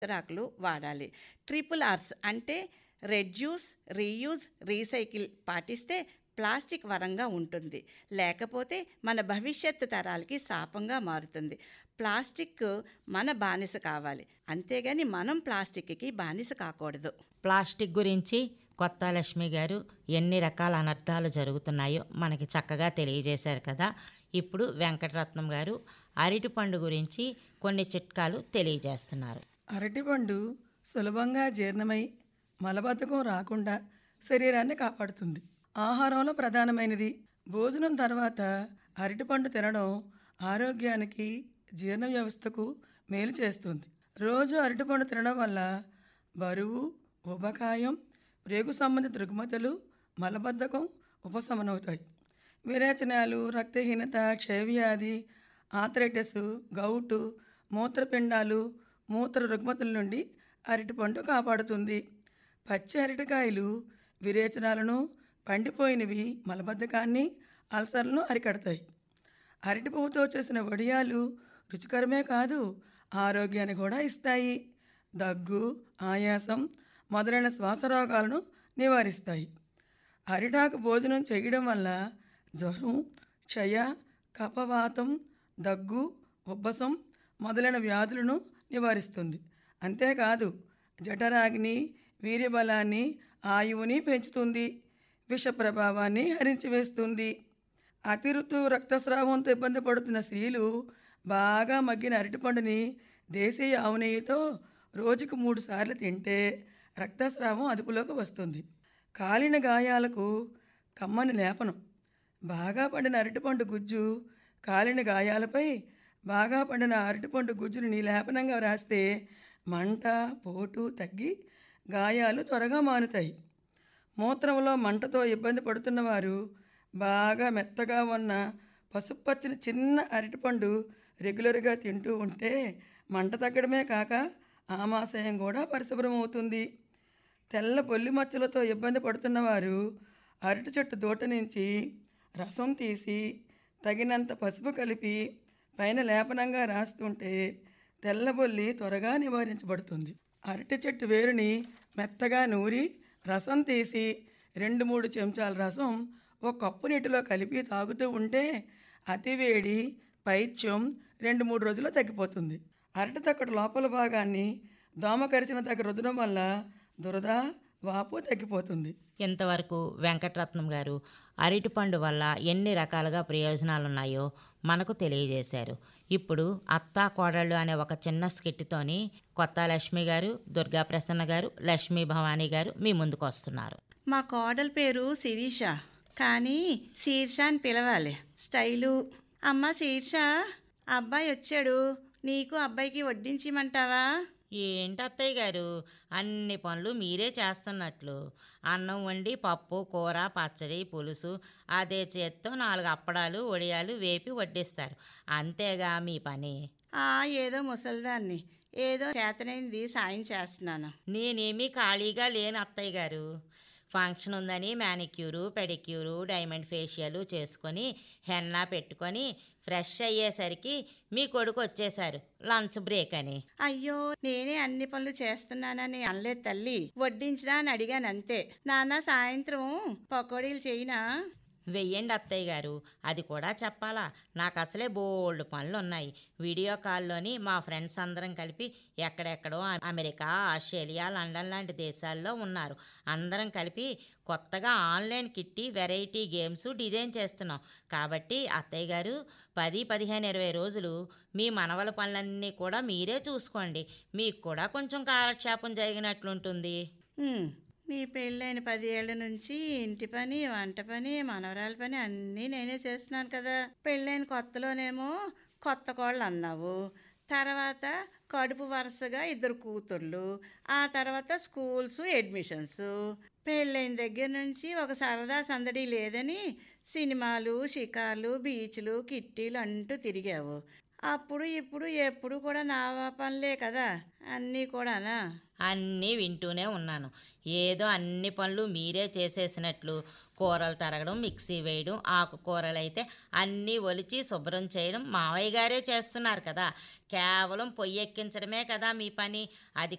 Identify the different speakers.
Speaker 1: విస్తరాకులు వాడాలి triple Rs అంటే reduce reuse recycle పాటిస్తే ప్లాస్టిక్ వరంగా ఉంటుంది లేకపోతే మన భవిష్యత్తు తరాలకి శాపంగా మారుతుంది ప్లాస్టిక్ మన బానిస కావాలి అంతేగాని మనం ప్లాస్టిక్కి బానిస కాకూడదు
Speaker 2: ప్లాస్టిక్ గురించి కొత్త లక్ష్మి గారు ఎన్ని రకాల అనర్థాలు జరుగుతున్నాయో మనకి చక్కగా తెలియజేశారు కదా ఇప్పుడు వెంకటరత్నం గారు అరటిపండు గురించి కొన్ని చిట్కాలు తెలియజేస్తున్నారు
Speaker 3: అరటిపండు సులభంగా జీర్ణమై మలబద్ధకం రాకుండా శరీరాన్ని కాపాడుతుంది ఆహారంలో ప్రధానమైనది భోజనం తర్వాత అరటిపండు తినడం ఆరోగ్యానికి జీర్ణ వ్యవస్థకు మేలు చేస్తుంది రోజు అరటిపండు తినడం వల్ల బరువు ఉబకాయం రేగు సంబంధిత రుగ్మతలు మలబద్ధకం ఉపశమనవుతాయి విరేచనాలు రక్తహీనత క్షయవ్యాధి ఆథరైటిస్ గౌటు మూత్రపిండాలు మూత్ర రుగ్మతల నుండి అరటిపండు కాపాడుతుంది పచ్చి అరటికాయలు విరేచనాలను పండిపోయినవి మలబద్ధకాన్ని అల్సర్లను అరికడతాయి అరటి పువ్వుతో చేసిన వడియాలు రుచికరమే కాదు ఆరోగ్యాన్ని కూడా ఇస్తాయి దగ్గు ఆయాసం మొదలైన శ్వాస రోగాలను నివారిస్తాయి అరిటాకు భోజనం చేయడం వల్ల జ్వరం క్షయ కఫవాతం దగ్గు ఉబ్బసం మొదలైన వ్యాధులను నివారిస్తుంది అంతేకాదు జఠరాగ్ని వీర్యబలాన్ని ఆయువుని పెంచుతుంది విష ప్రభావాన్ని హరించివేస్తుంది అతి ఋతువు రక్తస్రావంతో ఇబ్బంది పడుతున్న స్త్రీలు బాగా మగ్గిన అరటిపండుని దేశీయ ఆవు నెయ్యితో రోజుకు మూడు సార్లు తింటే రక్తస్రావం అదుపులోకి వస్తుంది కాలిన గాయాలకు కమ్మని లేపనం బాగా పండిన అరటిపండు గుజ్జు కాలిన గాయాలపై బాగా పండిన అరటిపండు గుజ్జుని లేపనంగా రాస్తే మంట పోటు తగ్గి గాయాలు త్వరగా మానుతాయి మూత్రంలో మంటతో ఇబ్బంది పడుతున్నవారు బాగా మెత్తగా ఉన్న పసుపచ్చని చిన్న అరటిపండు రెగ్యులర్గా తింటూ ఉంటే మంట తగ్గడమే కాక ఆమాశయం కూడా పరిశుభ్రం అవుతుంది తెల్ల పొల్లి మచ్చలతో ఇబ్బంది పడుతున్నవారు అరటి చెట్టు దూట నుంచి రసం తీసి తగినంత పసుపు కలిపి పైన లేపనంగా రాస్తుంటే తెల్లబొల్లి త్వరగా నివారించబడుతుంది అరటి చెట్టు వేరుని మెత్తగా నూరి రసం తీసి రెండు మూడు చెంచాల రసం ఒక కప్పు నీటిలో కలిపి తాగుతూ ఉంటే అతివేడి పైత్యం రెండు మూడు రోజుల్లో తగ్గిపోతుంది అరటి తక్కడు లోపల భాగాన్ని దోమ కరిచిన దగ్గర రుద్దడం వల్ల దురద వాపు తగ్గిపోతుంది
Speaker 2: ఇంతవరకు వెంకటరత్నం గారు అరటిపండు వల్ల ఎన్ని రకాలుగా ప్రయోజనాలు ఉన్నాయో మనకు తెలియజేశారు ఇప్పుడు అత్తా కోడళ్ళు అనే ఒక చిన్న స్కిట్తోని కొత్త లక్ష్మి గారు దుర్గా ప్రసన్న గారు లక్ష్మీ భవానీ గారు మీ ముందుకు వస్తున్నారు
Speaker 1: మా కోడల పేరు శిరీష కానీ శీర్ష అని పిలవాలి స్టైలు అమ్మ శీర్ష అబ్బాయి వచ్చాడు నీకు అబ్బాయికి వడ్డించమంటావా
Speaker 2: ఏంటి అత్తయ్య గారు అన్ని పనులు మీరే చేస్తున్నట్లు అన్నం వండి పప్పు కూర పచ్చడి పులుసు అదే చేత్తో నాలుగు అప్పడాలు వడియాలు వేపి వడ్డిస్తారు అంతేగా మీ పని
Speaker 1: ఆ ఏదో ముసలిదాన్ని ఏదో చేతనైంది సాయం చేస్తున్నాను
Speaker 2: నేనేమీ ఖాళీగా లేను అత్తయ్య గారు ఫంక్షన్ ఉందని మ్యానిక్యూరు పెడిక్యూరు డైమండ్ ఫేషియల్ చేసుకొని హెన్నా పెట్టుకొని ఫ్రెష్ అయ్యేసరికి మీ కొడుకు వచ్చేశారు లంచ్ బ్రేక్ అని
Speaker 1: అయ్యో నేనే అన్ని పనులు చేస్తున్నానని అనలేదు తల్లి వడ్డించినా అని అడిగాను అంతే నాన్న సాయంత్రం పకోడీలు చేయినా
Speaker 2: వెయ్యండి అత్తయ్య గారు అది కూడా చెప్పాలా నాకు అసలే బోల్డ్ పనులు ఉన్నాయి వీడియో కాల్లోని మా ఫ్రెండ్స్ అందరం కలిపి ఎక్కడెక్కడో అమెరికా ఆస్ట్రేలియా లండన్ లాంటి దేశాల్లో ఉన్నారు అందరం కలిపి కొత్తగా online kitty variety games design చేస్తున్నాం కాబట్టి అత్తయ్య గారు పది పదిహేను ఇరవై రోజులు మీ మనవల పనులన్నీ కూడా మీరే చూసుకోండి మీకు కూడా కొంచెం కాలక్షేపం జరిగినట్లుంటుంది
Speaker 1: ఉమ్, నీ పెళ్ళైన పది ఏళ్ళ నుంచి ఇంటి పని వంట పని మనవరాల పని అన్నీ నేనే చేస్తున్నాను కదా పెళ్ళైన కొత్తలోనేమో కొత్త కోళ్ళు అన్నావు తర్వాత కడుపు వరుసగా ఇద్దరు కూతుళ్ళు ఆ తర్వాత స్కూల్స్ అడ్మిషన్స్ పెళ్ళైన దగ్గర నుంచి ఒక సరదా సందడి లేదని సినిమాలు షికార్లు బీచ్లు కిట్టీలు అంటూ తిరిగావు అప్పుడు ఇప్పుడు ఎప్పుడు కూడా నా పనులే కదా అన్నీ కూడానా
Speaker 2: అన్నీ వింటూనే ఉన్నాను ఏదో అన్ని పనులు మీరే చేసేసినట్లు కూరలు తరగడం మిక్సీ వేయడం ఆకుకూరలు అయితే అన్నీ ఒలిచి శుభ్రం చేయడం మావయ్య గారే చేస్తున్నారు కదా కేవలం పొయ్యి ఎక్కించడమే కదా మీ పని అది